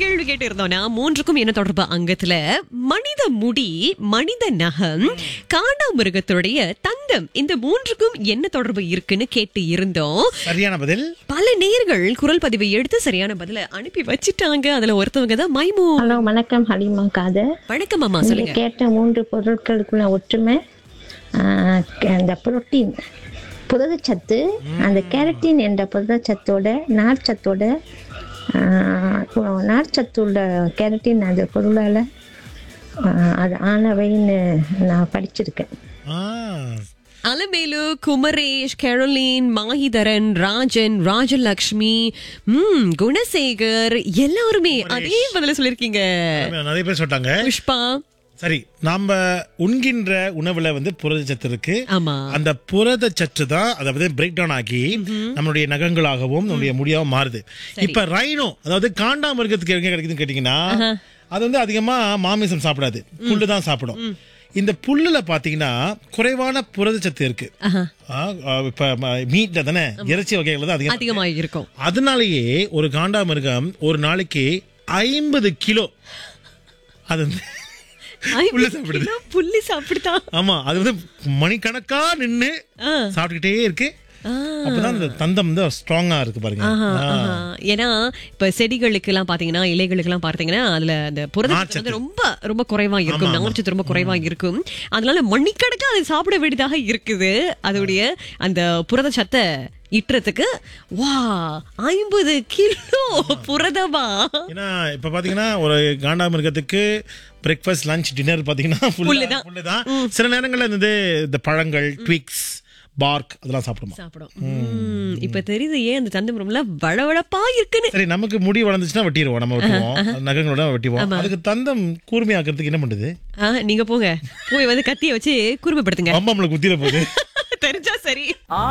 கேள்வி கேட்டு இருந்தோம்னா மூன்றுக்கும் என்ன தொடர்பு அங்கத்துல மனித முடி மனித நகம் காண்டாமிருகத்துடைய தந்தம் இந்த மூன்றுக்கும் என்ன தொடர்பு இருக்குன்னு கேட்டு இருந்தோம் சரியான பதில் பல நேர்கள் குரல் பதிவை எடுத்து சரியான பதில அனுப்பி வச்சிட்டாங்க அதுல ஒருத்தவங்க தான் மைமு ஹலோ வணக்கம் ஹலிமா காதர் வணக்கம் அம்மா நீங்க சொல்லுங்க கேட்ட மூன்று பொருட்களுக்குள்ள ஒற்றுமை ஆஹ், அந்த புரோட்டீன் புரதச்சத்து அந்த கேரட்டின் என்ற புரதச்சத்தோட நார்ச்சத்தோட ஆஹ், நார்ச்சத்து உள்ள கேரட்டின் அந்த பொருளால் அது ஆனவைன்னு நான் படிச்சிருக்கேன் ஆ, அலமேலு குமரேஷ் கெரோலின் மாஹிதரன் ராஜன் ராஜலக்ஷ்மி ம் குணசேகர் எல்லாருமே அதே பதில சொல்லிருக்கீங்க நிறைய பேர் சொல்லிட்டாங்க புஷ்பா சரி நாம உண்கின்ற உணவுல வந்து புரதச்சத்து இருக்கு ஆமா அந்த புரதச்சத்து தான் அதாவது பிரேக் டவுன் ஆகி நம்மளுடைய நகங்களாகவும் நம்மளுடைய முடியாகவும் மாறுது இப்ப ரைனோ அதாவது காண்டாமிருகத்துக்கு எங்க கிடைக்குதுன்னு கேட்டீங்கன்னா அது வந்து அதிகமா மாமிசம் சாப்பிடாது புல்லு தான் சாப்பிடும் இந்த புல்லுல பாத்தீங்கன்னா குறைவான புரதச்சத்து இருக்கு ஆஹா. ஆ, ஆ, இப்ப மீட்ல தானே இறைச்சி வகைகள் தான் அதிகம் அதிகமா இருக்கும் அதனாலேயே ஒரு காண்டாமிருகம் ஒரு நாளைக்கு ஐம்பது கிலோ அது வந்து புல்லு சாப்பிடுது கிலோ புள்ளி சாப்பிடுதான் ஆமா அது வந்து மணிக்கணக்கா நின்னு ஆ. சாப்பிட்டுக்கிட்டே இருக்கு ஆ. அப்பதான் அந்த தந்தம் வந்து ஸ்ட்ராங்கா இருக்கு பாருங்க ஆஹா, ஆ. ஆஹா. ஏன்னா இப்ப செடிகளுக்கு எல்லாம் பாத்தீங்கன்னா இலைகளுக்கு எல்லாம் பாத்தீங்கன்னா அதுல அந்த புரதச்சத்து வந்து ரொம்ப ரொம்ப குறைவா இருக்கும் நார்ச்சத்து ரொம்ப குறைவா இருக்கும் அதனால மணிக்கணக்கா அதை சாப்பிட வேண்டியதாக இருக்குது அதோடைய அந்த புரதச்சத்தை இட்டுறதுக்கு வா ஐம்பது கிலோ புரதமா ஏன்னா இப்ப பாத்தீங்கன்னா ஒரு காண்டாமிருகத்துக்கு பிரேக்ஃபாஸ்ட் லஞ்ச் டின்னர் பாத்தீங்கன்னா புல்லுதான். புல்லு தான் சில நேரங்கள்ல இந்த இந்த பழங்கள் ட்விக்ஸ் பார்க் அதெல்லாம் சாப்பிடுமா சாப்பிடும் ம், இப்ப தெரியுது ஏன் அந்த தந்தம் வளவளப்பா இருக்குன்னு சரி நமக்கு முடி வளர்ந்துச்சுன்னா வெட்டிடுவோம் நம்ம வெட்டுவோம் நகங்களோட வெட்டிடுவோம் அதுக்கு தந்தம் கூர்மையாக்குறதுக்கு என்ன பண்ணுது ஆ, நீங்க போங்க போய் வந்து கத்திய வச்சு குறுமைப்படுத்துங்க அம்மா நம்மளை குத்திர போகுது தெரிஞ்சா சரி